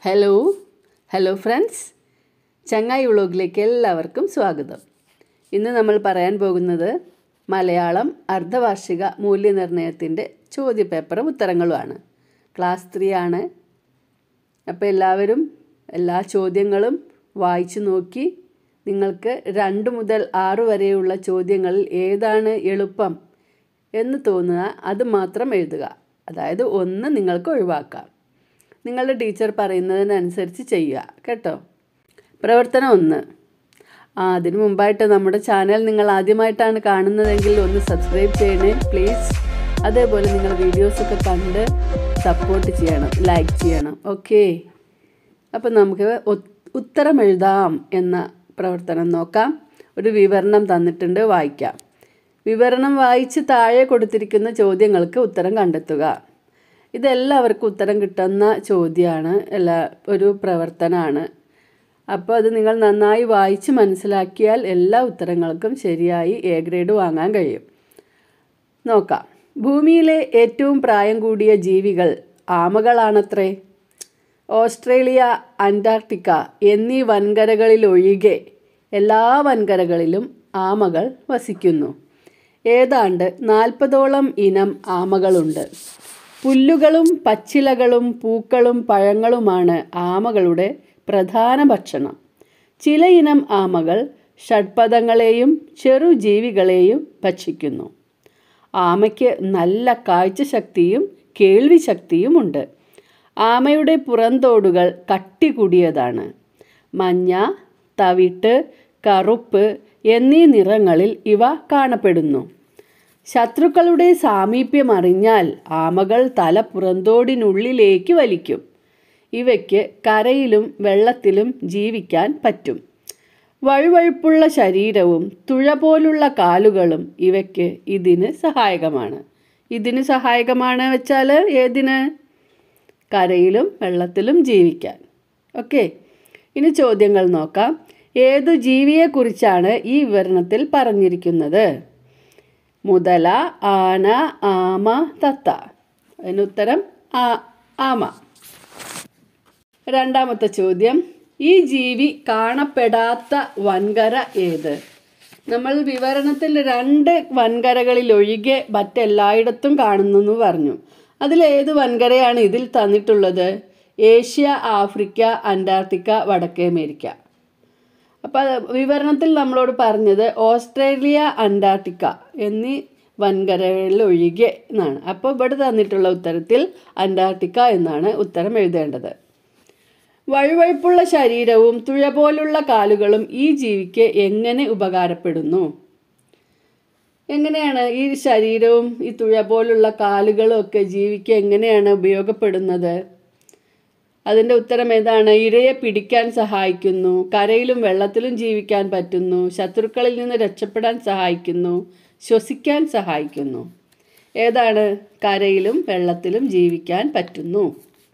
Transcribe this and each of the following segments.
hello hello friends ചങ്ങായി വ്ളോഗിലേക്ക് എല്ലാവർക്കും സ്വാഗതം ഇന്ന് നമ്മൾ പറയാൻ പോകുന്നത് മലയാളം അർദ്ധവാർഷിക മൂല്യനിർണ്ണയത്തിൻ്റെ ചോദ്യപേപ്പറും ഉത്തരങ്ങളുമാണ് ക്ലാസ് ത്രീ ആണ് അപ്പോൾ എല്ലാവരും എല്ലാ ചോദ്യങ്ങളും വായിച്ചു നോക്കി നിങ്ങൾക്ക് രണ്ട് മുതൽ ആറ് വരെയുള്ള ചോദ്യങ്ങളിൽ ഏതാണ് എളുപ്പം എന്ന് തോന്നുക അത് മാത്രം എഴുതുക അതായത് ഒന്ന് നിങ്ങൾക്ക് ഒഴിവാക്കാം നിങ്ങളുടെ ടീച്ചർ പറയുന്നതിനനുസരിച്ച് ചെയ്യുക കേട്ടോ പ്രവർത്തനം ഒന്ന് ആ അതിനു മുമ്പായിട്ട് നമ്മുടെ ചാനൽ നിങ്ങൾ ആദ്യമായിട്ടാണ് കാണുന്നതെങ്കിൽ ഒന്ന് സബ്സ്ക്രൈബ് ചെയ്യണേ പ്ലീസ് അതേപോലെ നിങ്ങൾ വീഡിയോസൊക്കെ കണ്ട് സപ്പോർട്ട് ചെയ്യണം ലൈക്ക് ചെയ്യണം ഓക്കെ അപ്പം നമുക്ക് ഉ- ഉത്തരം എഴുതാം എന്ന പ്രവർത്തനം നോക്കാം ഒരു വിവരണം തന്നിട്ടുണ്ട് വായിക്കാം വിവരണം വായിച്ച് താഴെ കൊടുത്തിരിക്കുന്ന ചോദ്യങ്ങൾക്ക് ഉത്തരം കണ്ടെത്തുക ഇതെല്ലാവർക്കും ഉത്തരം കിട്ടുന്ന ചോദ്യമാണ് എല്ലാ ഒരു പ്രവർത്തനമാണ് അപ്പോൾ അത് നിങ്ങൾ നന്നായി വായിച്ച് മനസ്സിലാക്കിയാൽ എല്ലാ ഉത്തരങ്ങൾക്കും ശരിയായി എ ഗ്രേഡ് വാങ്ങാൻ കഴിയും നോക്കാം ഭൂമിയിലെ ഏറ്റവും പ്രായം കൂടിയ ജീവികൾ ആമകളാണത്രേ ഓസ്ട്രേലിയ അന്റാർട്ടിക്ക എന്നീ വൻകരകളിലൊഴികെ എല്ലാ വൻകരകളിലും ആമകൾ വസിക്കുന്നു ഏതാണ്ട് നാൽപ്പതോളം ഇനം ആമകളുണ്ട് പുല്ലുകളും പച്ചിലകളും പൂക്കളും പഴങ്ങളുമാണ് ആമകളുടെ പ്രധാന ഭക്ഷണം ചില ഇനം ആമകൾ ഷഡ്പദങ്ങളെയും ചെറുജീവികളെയും ഭക്ഷിക്കുന്നു ആമയ്ക്ക് നല്ല കാഴ്ചശക്തിയും കേൾവി ശക്തിയുമുണ്ട് ആമയുടെ പുറന്തോടുകൾ കട്ടി കൂടിയതാണ് മഞ്ഞ തവിട്ട് കറുപ്പ് എന്നീ നിറങ്ങളിൽ ഇവ കാണപ്പെടുന്നു ശത്രുക്കളുടെ സാമീപ്യം അറിഞ്ഞാൽ ആമകൾ തല പുറന്തോടിനുള്ളിലേക്ക് വലിക്കും ഇവയ്ക്ക് കരയിലും വെള്ളത്തിലും ജീവിക്കാൻ പറ്റും വഴുവഴുപ്പുള്ള ശരീരവും തുഴ പോലുള്ള കാലുകളും ഇവയ്ക്ക് ഇതിന് സഹായകമാണ് ഇതിന് സഹായകമാണ് വെച്ചാൽ ഏതിന് കരയിലും വെള്ളത്തിലും ജീവിക്കാൻ ഓക്കെ ഇനി ചോദ്യങ്ങൾ നോക്കാം ഏതു ജീവിയെക്കുറിച്ചാണ് ഈ വിവരണത്തിൽ പറഞ്ഞിരിക്കുന്നത് മുതല ആന ആമ തത്ത അതിനുത്തരം ആ ആമ രണ്ടാമത്തെ ചോദ്യം ഈ ജീവി കാണപ്പെടാത്ത വൻകര ഏത് നമ്മൾ വിവരണത്തിൽ രണ്ട് വൻകരകളിൽ ഒഴികെ മറ്റെല്ലായിടത്തും കാണുന്നു എന്ന് പറഞ്ഞു അതിൽ ഏത് വൻകരയാണ് ഇതിൽ തന്നിട്ടുള്ളത് ഏഷ്യ ആഫ്രിക്ക അന്റാർട്ടിക്ക വടക്കേ അമേരിക്ക അപ്പോൾ വിവരണത്തിൽ നമ്മളോട് പറഞ്ഞത് ഓസ്ട്രേലിയ അന്റാർട്ടിക്ക എന്നീ വൻകരകളിൽ ഒഴികെ എന്നാണ് അപ്പോൾ ഇവിടെ തന്നിട്ടുള്ള ഉത്തരത്തിൽ അന്റാർട്ടിക്ക എന്നാണ് ഉത്തരം എഴുതേണ്ടത് വഴുവഴുപ്പുള്ള ശരീരവും തുഴ പോലുള്ള കാലുകളും ഈ ജീവിക്ക് എങ്ങനെ ഉപകാരപ്പെടുന്നു എങ്ങനെയാണ് ഈ ശരീരവും ഈ തുഴ പോലുള്ള കാലുകളും ഒക്കെ ജീവിക്ക് എങ്ങനെയാണ് ഉപയോഗപ്പെടുന്നത് അതിൻ്റെ ഉത്തരം ഏതാണ് ഇരയെ പിടിക്കാൻ സഹായിക്കുന്നു കരയിലും വെള്ളത്തിലും ജീവിക്കാൻ പറ്റുന്നു ശത്രുക്കളിൽ നിന്ന് രക്ഷപ്പെടാൻ സഹായിക്കുന്നു ശ്വസിക്കാൻ സഹായിക്കുന്നു ഏതാണ് കരയിലും വെള്ളത്തിലും ജീവിക്കാൻ പറ്റുന്നു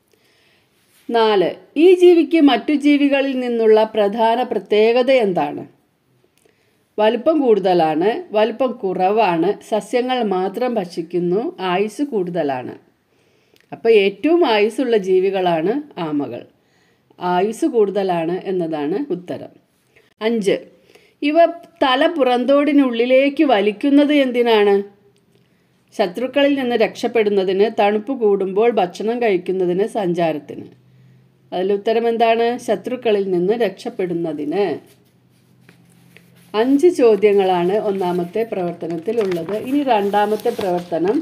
നാല് ഈ ജീവിക്ക് മറ്റു ജീവികളിൽ നിന്നുള്ള പ്രധാന പ്രത്യേകത എന്താണ് വലുപ്പം കൂടുതലാണ് വലുപ്പം കുറവാണ് സസ്യങ്ങൾ മാത്രം ഭക്ഷിക്കുന്നു ആയുസ് കൂടുതലാണ് അപ്പോൾ ഏറ്റവും ആയുസ്സുള്ള ജീവികളാണ് ആമകൾ ആയുസ് കൂടുതലാണ് എന്നതാണ് ഉത്തരം അഞ്ച് ഇവ തല പുറന്തോടിനുള്ളിലേക്ക് വലിക്കുന്നത് എന്തിനാണ് ശത്രുക്കളിൽ നിന്ന് രക്ഷപ്പെടുന്നതിന് തണുപ്പ് കൂടുമ്പോൾ ഭക്ഷണം കഴിക്കുന്നതിന് സഞ്ചാരത്തിന് അതിലുത്തരം എന്താണ് ശത്രുക്കളിൽ നിന്ന് രക്ഷപ്പെടുന്നതിന് അഞ്ച് ചോദ്യങ്ങളാണ് ഒന്നാമത്തെ പ്രവർത്തനത്തിൽ ഉള്ളത് ഇനി രണ്ടാമത്തെ പ്രവർത്തനം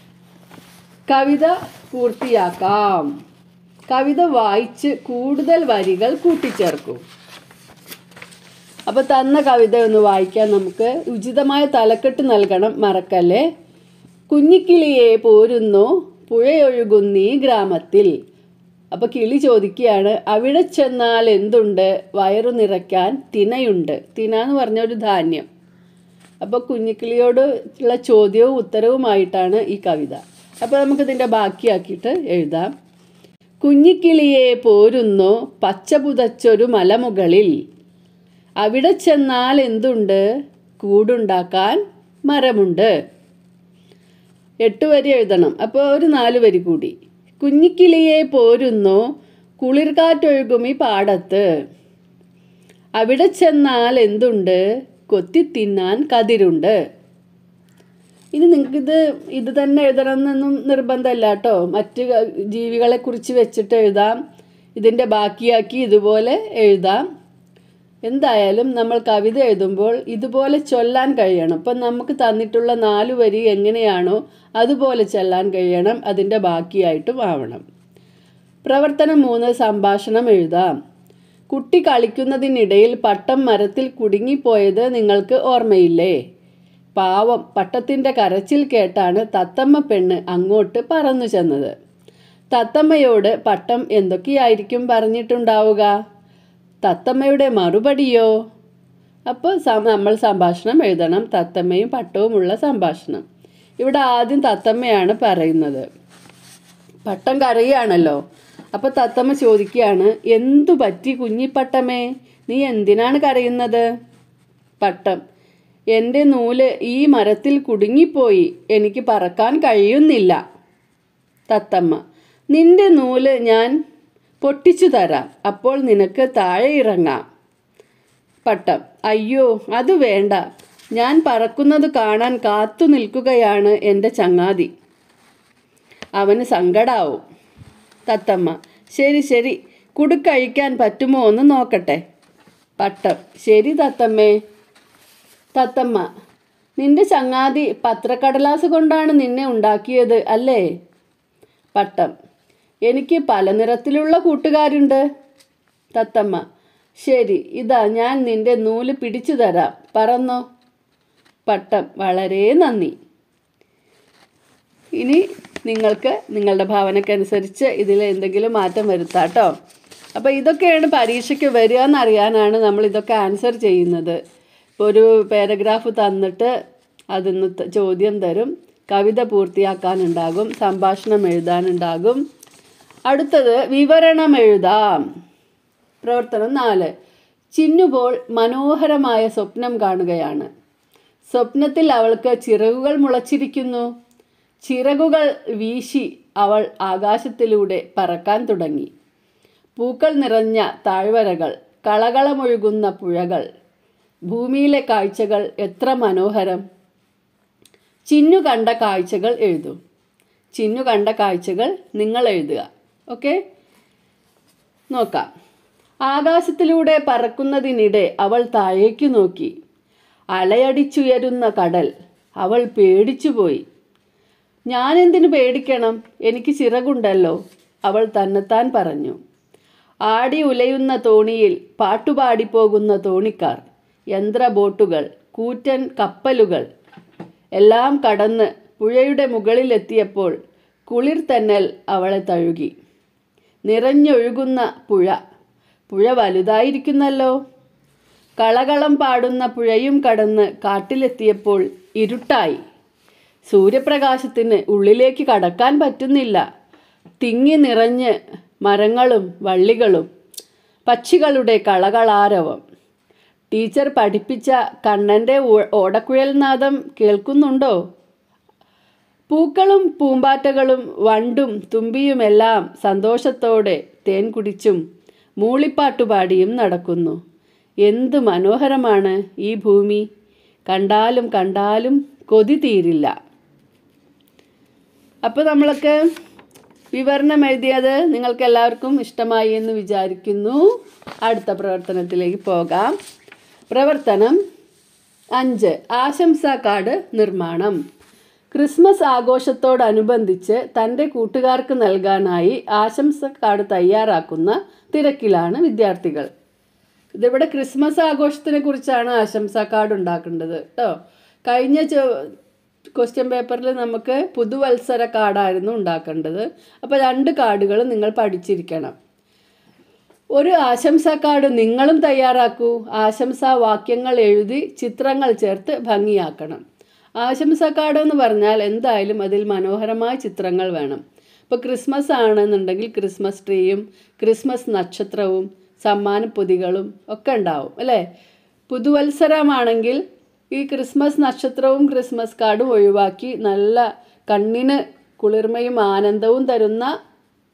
കവിത പൂർത്തിയാക്കാം കവിത വായിച്ച് കൂടുതൽ വരികൾ കൂട്ടിച്ചേർക്കും അപ്പോൾ തന്ന കവിത ഒന്ന് വായിക്കാൻ നമുക്ക് ഉചിതമായ തലക്കെട്ട് നൽകണം മറക്കല്ലേ കുഞ്ഞിക്കിളിയെ പോരുന്നു പുഴയൊഴുകുന്നീ ഗ്രാമത്തിൽ അപ്പോൾ കിളി ചോദിക്കുകയാണ് അവിടെ ചെന്നാൽ എന്തുണ്ട് വയറു നിറയ്ക്കാൻ തിനയുണ്ട് തിന എന്ന് പറഞ്ഞ ഒരു ധാന്യം അപ്പോൾ കുഞ്ഞിക്കിളിയോട് ഉള്ള ചോദ്യവും ഉത്തരവുമായിട്ടാണ് ഈ കവിത അപ്പോൾ നമുക്കിതിൻ്റെ ബാക്കിയാക്കിയിട്ട് എഴുതാം കുഞ്ഞിക്കിളിയെ പോരുന്നു പച്ച പുതച്ചൊരു മലമുകളിൽ അവിടെ ചെന്നാൽ എന്തുണ്ട് കൂടുണ്ടാക്കാൻ മരമുണ്ട് എട്ട് വരി എഴുതണം അപ്പോൾ ഒരു നാല് വരി കൂടി കുഞ്ഞിക്കിളിയെ പോരുന്നു കുളിർകാറ്റൊഴുകും ഈ പാടത്ത് അവിടെ ചെന്നാൽ എന്തുണ്ട് കൊത്തിത്തിന്നാൻ കതിരുണ്ട് ഇനി നിങ്ങൾക്കിത് ഇത് തന്നെ എഴുതണമെന്നൊന്നും നിർബന്ധമില്ല കേട്ടോ മറ്റ് ജീവികളെ കുറിച്ച് വെച്ചിട്ട് എഴുതാം ഇതിൻ്റെ ബാക്കിയാക്കി ഇതുപോലെ എഴുതാം എന്തായാലും നമ്മൾ കവിത എഴുതുമ്പോൾ ഇതുപോലെ ചൊല്ലാൻ കഴിയണം ഇപ്പം നമുക്ക് തന്നിട്ടുള്ള നാല് വരി എങ്ങനെയാണോ അതുപോലെ ചൊല്ലാൻ കഴിയണം അതിൻ്റെ ബാക്കിയായിട്ടും ആവണം പ്രവർത്തനം മൂന്ന് സംഭാഷണം എഴുതാം കുട്ടി കളിക്കുന്നതിനിടയിൽ പട്ടം മരത്തിൽ കുടുങ്ങിപ്പോയത് നിങ്ങൾക്ക് ഓർമ്മയില്ലേ പാവം പട്ടത്തിൻ്റെ കരച്ചിൽ കേട്ടാണ് തത്തമ്മ പെണ്ണ് അങ്ങോട്ട് പറന്നു ചെന്നത് തത്തമ്മയോട് പട്ടം എന്തൊക്കെയായിരിക്കും പറഞ്ഞിട്ടുണ്ടാവുക തത്തമ്മയുടെ മറുപടിയോ അപ്പോൾ നമ്മൾ സംഭാഷണം എഴുതണം തത്തമ്മയും പട്ടവുമുള്ള സംഭാഷണം ഇവിടെ ആദ്യം തത്തമ്മയാണ് പറയുന്നത് പട്ടം കരയുകയാണല്ലോ അപ്പോൾ തത്തമ്മ ചോദിക്കുകയാണ് എന്തു പറ്റി കുഞ്ഞിപ്പട്ടമേ നീ എന്തിനാണ് കരയുന്നത് പട്ടം എൻ്റെ നൂല് ഈ മരത്തിൽ കുടുങ്ങിപ്പോയി എനിക്ക് പറക്കാൻ കഴിയുന്നില്ല തത്തമ്മ നിന്റെ നൂല് ഞാൻ പൊട്ടിച്ചു തരാം അപ്പോൾ നിനക്ക് താഴെ ഇറങ്ങാം പട്ടം അയ്യോ അത് വേണ്ട ഞാൻ പറക്കുന്നത് കാണാൻ കാത്തു നിൽക്കുകയാണ് എൻ്റെ ചങ്ങാതി അവന് സങ്കടാവും തത്തമ്മ ശരി ശരി കുടുക്കഴിക്കാൻ പറ്റുമോ എന്ന് നോക്കട്ടെ പട്ടം ശരി തത്തമ്മേ തത്തമ്മ നിന്റെ ചങ്ങാതി പത്രക്കടലാസ് കൊണ്ടാണ് നിന്നെ ഉണ്ടാക്കിയത് അല്ലേ പട്ടം എനിക്ക് പല നിറത്തിലുള്ള കൂട്ടുകാരുണ്ട് തത്തമ്മ ശരി ഇതാ ഞാൻ നിന്റെ നൂല് പിടിച്ചു തരാം പറന്നോ പട്ടം വളരെ നന്ദി ഇനി നിങ്ങൾക്ക് നിങ്ങളുടെ ഭാവനക്കനുസരിച്ച് ഇതിൽ എന്തെങ്കിലും മാറ്റം വരുത്താം കേട്ടോ അപ്പോൾ ഇതൊക്കെയാണ് പരീക്ഷയ്ക്ക് വരിക എന്നറിയാനാണ് നമ്മൾ ഇതൊക്കെ ആൻസർ ചെയ്യുന്നത് ഇപ്പോൾ ഒരു പാരഗ്രാഫ് തന്നിട്ട് അതിന്ന് ത- ചോദ്യം തരും കവിത പൂർത്തിയാക്കാനുണ്ടാകും സംഭാഷണം എഴുതാനുണ്ടാകും അടുത്തത് വിവരണം എഴുതാം പ്രവർത്തനം നാല് ചിന്നുപോൾ മനോഹരമായ സ്വപ്നം കാണുകയാണ് സ്വപ്നത്തിൽ അവൾക്ക് ചിറകുകൾ മുളച്ചിരിക്കുന്നു ചിറകുകൾ വീശി അവൾ ആകാശത്തിലൂടെ പറക്കാൻ തുടങ്ങി പൂക്കൾ നിറഞ്ഞ താഴ്വരകൾ കളകളമൊഴുകുന്ന പുഴകൾ ഭൂമിയിലെ കാഴ്ചകൾ എത്ര മനോഹരം ചിന്നു കണ്ട കാഴ്ചകൾ എഴുതൂ ചിന്നു കണ്ട കാഴ്ചകൾ നിങ്ങൾ എഴുതുക ഓക്കെ നോക്കാം ആകാശത്തിലൂടെ പറക്കുന്നതിനിടെ അവൾ താഴേക്കു നോക്കി അലയടിച്ചുയരുന്ന കടൽ അവൾ പേടിച്ചുപോയി ഞാനെന്തിനു പേടിക്കണം എനിക്ക് ചിറകുണ്ടല്ലോ അവൾ തന്നെത്താൻ പറഞ്ഞു ആടി ഉലയുന്ന തോണിയിൽ പാട്ടുപാടിപ്പോകുന്ന തോണിക്കാർ യന്ത്ര ബോട്ടുകൾ കൂറ്റൻ കപ്പലുകൾ എല്ലാം കടന്ന് പുഴയുടെ മുകളിലെത്തിയപ്പോൾ കുളിർ തെന്നൽ അവളെ തഴുകി നിറഞ്ഞൊഴുകുന്ന പുഴ പുഴ വലുതായിരിക്കുന്നല്ലോ കളകളം പാടുന്ന പുഴയും കടന്ന് കാട്ടിലെത്തിയപ്പോൾ ഇരുട്ടായി സൂര്യപ്രകാശത്തിന് ഉള്ളിലേക്ക് കടക്കാൻ പറ്റുന്നില്ല തിങ്ങി നിറഞ്ഞ് മരങ്ങളും വള്ളികളും പക്ഷികളുടെ കളകളാരവം ടീച്ചർ പഠിപ്പിച്ച കണ്ണൻ്റെ ഓ- ഓടക്കുഴൽ നാദം കേൾക്കുന്നുണ്ടോ പൂക്കളും പൂമ്പാറ്റകളും വണ്ടും തുമ്പിയുമെല്ലാം സന്തോഷത്തോടെ തേൻ കുടിച്ചും മൂളിപ്പാട്ടുപാടിയും നടക്കുന്നു എന്തു മനോഹരമാണ് ഈ ഭൂമി കണ്ടാലും കണ്ടാലും കൊതി തീരില്ല അപ്പോൾ നമ്മളൊക്കെ വിവരണം എഴുതിയത് നിങ്ങൾക്ക് എല്ലാവർക്കും ഇഷ്ടമായി എന്ന് വിചാരിക്കുന്നു അടുത്ത പ്രവർത്തനത്തിലേക്ക് പോകാം പ്രവർത്തനം അഞ്ച് ആശംസാ കാർഡ് നിർമ്മാണം ക്രിസ്മസ് ആഘോഷത്തോടനുബന്ധിച്ച് തൻ്റെ കൂട്ടുകാർക്ക് നൽകാനായി ആശംസ കാർഡ് തയ്യാറാക്കുന്ന തിരക്കിലാണ് വിദ്യാർത്ഥികൾ ഇതിവിടെ ക്രിസ്മസ് ആഘോഷത്തിനെ കുറിച്ചാണ് ആശംസാ കാർഡ് ഉണ്ടാക്കേണ്ടത് കേട്ടോ കഴിഞ്ഞ ക്വസ്റ്റ്യൻ പേപ്പറിൽ നമുക്ക് പുതുവത്സര കാർഡായിരുന്നു ഉണ്ടാക്കേണ്ടത് അപ്പോൾ രണ്ട് കാർഡുകൾ നിങ്ങൾ പഠിച്ചിരിക്കണം ഒരു ആശംസാ കാർഡ് നിങ്ങളും തയ്യാറാക്കൂ ആശംസാ വാക്യങ്ങൾ എഴുതി ചിത്രങ്ങൾ ചേർത്ത് ഭംഗിയാക്കണം ആശംസാ കാർഡ് എന്ന് പറഞ്ഞാൽ എന്തായാലും അതിൽ മനോഹരമായ ചിത്രങ്ങൾ വേണം ഇപ്പോൾ ക്രിസ്മസ് ആണെന്നുണ്ടെങ്കിൽ ക്രിസ്മസ് ട്രീയും ക്രിസ്മസ് നക്ഷത്രവും സമ്മാന പൊതികളും ഒക്കെ ഉണ്ടാവും അല്ലേ പുതുവത്സരമാണെങ്കിൽ ഈ ക്രിസ്മസ് നക്ഷത്രവും ക്രിസ്മസ് കാർഡും ഒഴിവാക്കി നല്ല കണ്ണിന് കുളിർമയും ആനന്ദവും തരുന്ന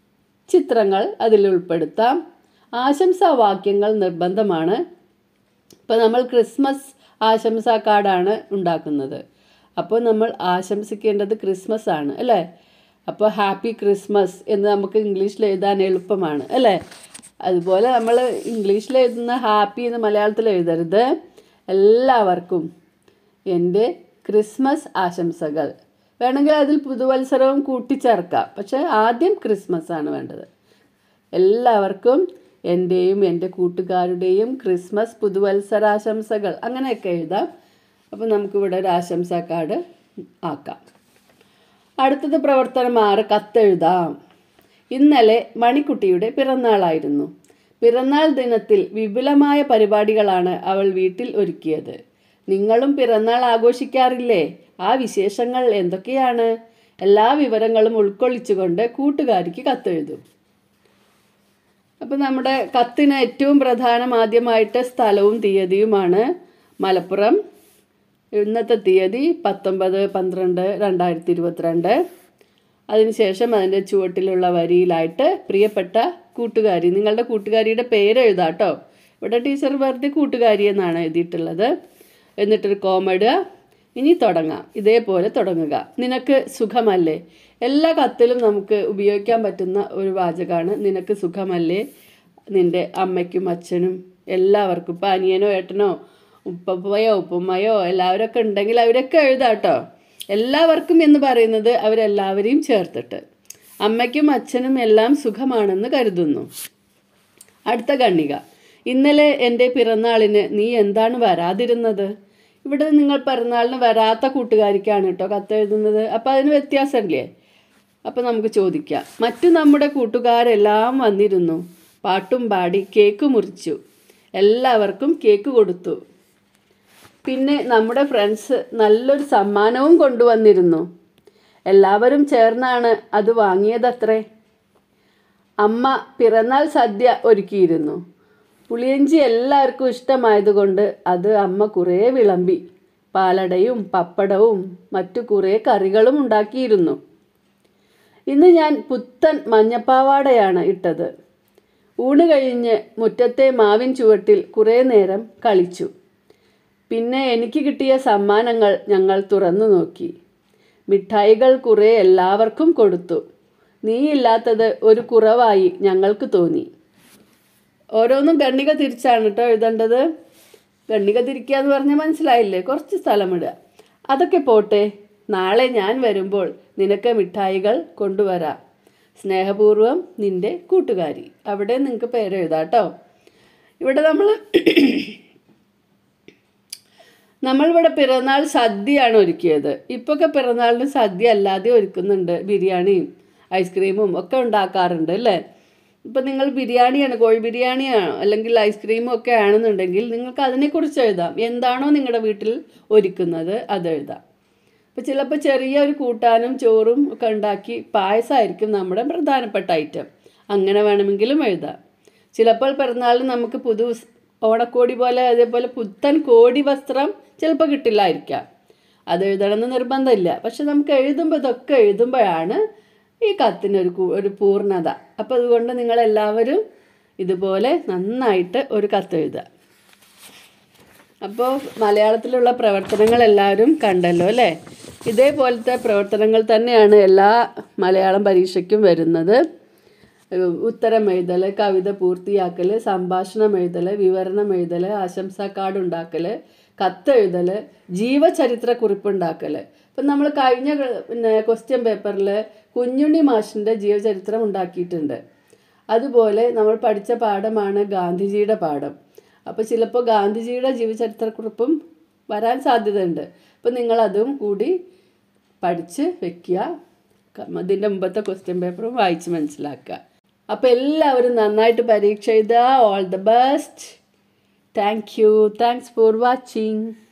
ചിത്രങ്ങൾ അതിൽ ഉൾപ്പെടുത്താം ആശംസാവാക്യങ്ങൾ നിർബന്ധമാണ് ഇപ്പോൾ നമ്മൾ ക്രിസ്മസ് ആശംസാ കാർഡാണ് ഉണ്ടാക്കുന്നത് അപ്പോൾ നമ്മൾ ആശംസിക്കേണ്ടത് ക്രിസ്മസ് ആണ് അല്ലേ അപ്പോൾ ഹാപ്പി ക്രിസ്മസ് എന്ന് നമുക്ക് ഇംഗ്ലീഷിൽ എഴുതാൻ എളുപ്പമാണ് അല്ലേ അതുപോലെ നമ്മൾ ഇംഗ്ലീഷിൽ എഴുതുന്ന ഹാപ്പി എന്ന് മലയാളത്തിൽ എഴുതരുത് എല്ലാവർക്കും എൻ്റെ ക്രിസ്മസ് ആശംസകൾ വേണമെങ്കിൽ അതിൽ പുതുവത്സരവും കൂട്ടിച്ചേർക്കാം പക്ഷേ ആദ്യം ക്രിസ്മസ് ആണ് വേണ്ടത് എല്ലാവർക്കും എൻ്റെയും എൻ്റെ കൂട്ടുകാരുടെയും ക്രിസ്മസ് പുതുവത്സരാശംസകൾ അങ്ങനെയൊക്കെ എഴുതാം അപ്പോൾ നമുക്കിവിടെ ഒരു ആശംസാ കാർഡ് ആക്കാം അടുത്തത് പ്രവർത്തനം ആറ് കത്തെഴുതാം ഇന്നലെ മണിക്കുട്ടിയുടെ പിറന്നാളായിരുന്നു പിറന്നാൾ ദിനത്തിൽ വിപുലമായ പരിപാടികളാണ് അവൾ വീട്ടിൽ ഒരുക്കിയത് നിങ്ങളും പിറന്നാൾ ആഘോഷിക്കാറില്ലേ ആ വിശേഷങ്ങൾ എന്തൊക്കെയാണ് എല്ലാ വിവരങ്ങളും ഉൾക്കൊള്ളിച്ചുകൊണ്ട് കൂട്ടുകാരിക്ക് കത്തെഴുതും അപ്പം നമ്മുടെ കത്തിന് ഏറ്റവും പ്രധാനം ആദ്യമായിട്ട് സ്ഥലവും തീയതിയുമാണ് മലപ്പുറം ഇന്നത്തെ തീയതി പത്തൊമ്പത് പന്ത്രണ്ട് രണ്ടായിരത്തി ഇരുപത്തിരണ്ട് അതിനുശേഷം അതിൻ്റെ ചുവട്ടിലുള്ള വരിയിലായിട്ട് പ്രിയപ്പെട്ട കൂട്ടുകാരി നിങ്ങളുടെ കൂട്ടുകാരിയുടെ പേര് എഴുതാട്ടോ ഇവിടെ ടീച്ചർ വെറുതെ കൂട്ടുകാരി എന്നാണ് എഴുതിയിട്ടുള്ളത് എന്നിട്ടൊരു കോമഡുക ഇനി തുടങ്ങാം ഇതേപോലെ തുടങ്ങുക നിനക്ക് സുഖമല്ലേ എല്ലാ കത്തിലും നമുക്ക് ഉപയോഗിക്കാൻ പറ്റുന്ന ഒരു വാചകമാണ് നിനക്ക് സുഖമല്ലേ നിൻ്റെ അമ്മയ്ക്കും അച്ഛനും എല്ലാവർക്കും ഇപ്പം അനിയനോ ഏട്ടനോ ഉപ്പയോ ഉപ്പുമ്മയോ എല്ലാവരൊക്കെ ഉണ്ടെങ്കിൽ അവരൊക്കെ എഴുതാട്ടോ എല്ലാവർക്കും എന്ന് പറയുന്നത് അവരെല്ലാവരെയും ചേർത്തിട്ട് അമ്മയ്ക്കും അച്ഛനും എല്ലാം സുഖമാണെന്ന് കരുതുന്നു അടുത്ത കണ്ണിക ഇന്നലെ എൻ്റെ പിറന്നാളിന് നീ എന്താണ് വരാതിരുന്നത് ഇവിടെ നിങ്ങൾ പിറന്നാളിന് വരാത്ത കൂട്ടുകാരിക്കാണ് കേട്ടോ കത്തെഴുതുന്നത് അപ്പോൾ അതിന് വ്യത്യാസമില്ലേ അപ്പോൾ നമുക്ക് ചോദിക്കാം മറ്റു നമ്മുടെ കൂട്ടുകാരെല്ലാം വന്നിരുന്നു പാട്ടും പാടി കേക്ക് മുറിച്ചു എല്ലാവർക്കും കേക്ക് കൊടുത്തു പിന്നെ നമ്മുടെ ഫ്രണ്ട്സ് നല്ലൊരു സമ്മാനവും കൊണ്ടുവന്നിരുന്നു എല്ലാവരും ചേർന്നാണ് അത് വാങ്ങിയതത്രേ അമ്മ പിറന്നാൾ സദ്യ ഒരുക്കിയിരുന്നു പുളിയഞ്ചി എല്ലാവർക്കും ഇഷ്ടമായതുകൊണ്ട് അത് അമ്മ കുറേ വിളമ്പി പാലടയും പപ്പടവും മറ്റു കുറേ കറികളും ഉണ്ടാക്കിയിരുന്നു ഇന്ന് ഞാൻ പുത്തൻ മഞ്ഞപ്പാവാടയാണ് ഇട്ടത് ഊണ് കഴിഞ്ഞ് മുറ്റത്തെ മാവിൻ ചുവട്ടിൽ കുറേ നേരം കളിച്ചു പിന്നെ എനിക്ക് കിട്ടിയ സമ്മാനങ്ങൾ ഞങ്ങൾ തുറന്നു നോക്കി മിഠായികൾ കുറേ എല്ലാവർക്കും കൊടുത്തു നീയില്ലാത്തത് ഒരു കുറവായി ഞങ്ങൾക്ക് തോന്നി ഓരോന്നും ഗണ്ണിക തിരിച്ചാണ് കേട്ടോ എഴുതേണ്ടത് ഗണ്ണിക തിരിക്കുക എന്ന് പറഞ്ഞാൽ മനസ്സിലായില്ലേ കുറച്ച് സ്ഥലമിടുക അതൊക്കെ പോട്ടെ നാളെ ഞാൻ വരുമ്പോൾ നിനക്ക് മിഠായികൾ കൊണ്ടുവരാം സ്നേഹപൂർവ്വം നിന്റെ കൂട്ടുകാരി അവിടെ നിങ്ങൾക്ക് പേരെഴുതാം കേട്ടോ ഇവിടെ നമ്മൾ നമ്മളിവിടെ പിറന്നാൾ സദ്യയാണ് ഒരുക്കിയത് ഇപ്പൊക്കെ പിറന്നാളിന് സദ്യ അല്ലാതെ ഒരുക്കുന്നുണ്ട് ബിരിയാണിയും ഐസ്ക്രീമും ഒക്കെ ഉണ്ടാക്കാറുണ്ട് അല്ലേ ഇപ്പം നിങ്ങൾ ബിരിയാണിയാണ് കോഴി ബിരിയാണിയാണോ അല്ലെങ്കിൽ ഐസ്ക്രീമും ഒക്കെ ആണെന്നുണ്ടെങ്കിൽ നിങ്ങൾക്ക് അതിനെക്കുറിച്ച് എഴുതാം എന്താണോ നിങ്ങളുടെ വീട്ടിൽ ഒരുക്കുന്നത് അത് എഴുതാം അപ്പോൾ ചിലപ്പോൾ ചെറിയ ഒരു കൂട്ടാനും ചോറും ഒക്കെ ഉണ്ടാക്കി പായസമായിരിക്കും നമ്മുടെ പ്രധാനപ്പെട്ട ഐറ്റം അങ്ങനെ വേണമെങ്കിലും എഴുതാം ചിലപ്പോൾ പിറന്നാളിന് നമുക്ക് പുതു ഓണക്കോടി പോലെ അതേപോലെ പുത്തൻ കോടി വസ്ത്രം ചിലപ്പോൾ കിട്ടില്ലായിരിക്കാം അത് എഴുതണമെന്ന് നിർബന്ധമില്ല പക്ഷെ നമുക്ക് എഴുതുമ്പോൾ ഇതൊക്കെ എഴുതുമ്പോഴാണ് ഈ കത്തിനൊരു കു- ഒരു പൂർണ്ണത അപ്പോൾ അതുകൊണ്ട് നിങ്ങളെല്ലാവരും ഇതുപോലെ നന്നായിട്ട് ഒരു കത്ത് എഴുതുക അപ്പോൾ മലയാളത്തിലുള്ള പ്രവർത്തനങ്ങൾ എല്ലാവരും കണ്ടല്ലോ അല്ലേ ഇതേപോലത്തെ പ്രവർത്തനങ്ങൾ തന്നെയാണ് എല്ലാ മലയാളം പരീക്ഷയ്ക്കും വരുന്നത് ഏഹ് ഉത്തരം എഴുതൽ കവിത പൂർത്തിയാക്കൽ സംഭാഷണം എഴുതൽ വിവരണം എഴുതൽ ആശംസാ കാർഡ് ഉണ്ടാക്കൽ കത്തെഴുതൽ ജീവചരിത്ര കുറിപ്പുണ്ടാക്കൽ ഇപ്പം നമ്മൾ കഴിഞ്ഞ ക- പിന്നെ ക്വസ്റ്റ്യൻ പേപ്പറിൽ കുഞ്ഞുണ്ണി മാഷിൻ്റെ ജീവചരിത്രം ഉണ്ടാക്കിയിട്ടുണ്ട് അതുപോലെ നമ്മൾ പഠിച്ച പാഠമാണ് ഗാന്ധിജിയുടെ പാഠം അപ്പോൾ ചിലപ്പോൾ ഗാന്ധിജിയുടെ ജീവചരിത്രക്കുറിപ്പും വരാൻ സാധ്യതയുണ്ട് അപ്പോൾ നിങ്ങളതും കൂടി പഠിച്ച് വെക്കുക ക- അതിൻ്റെ മുമ്പത്തെ ക്വസ്റ്റ്യൻ പേപ്പറും വായിച്ച് മനസ്സിലാക്കുക അപ്പോൾ എല്ലാവരും നന്നായിട്ട് പരീക്ഷ എഴുതുക all the best thank you thanks for watching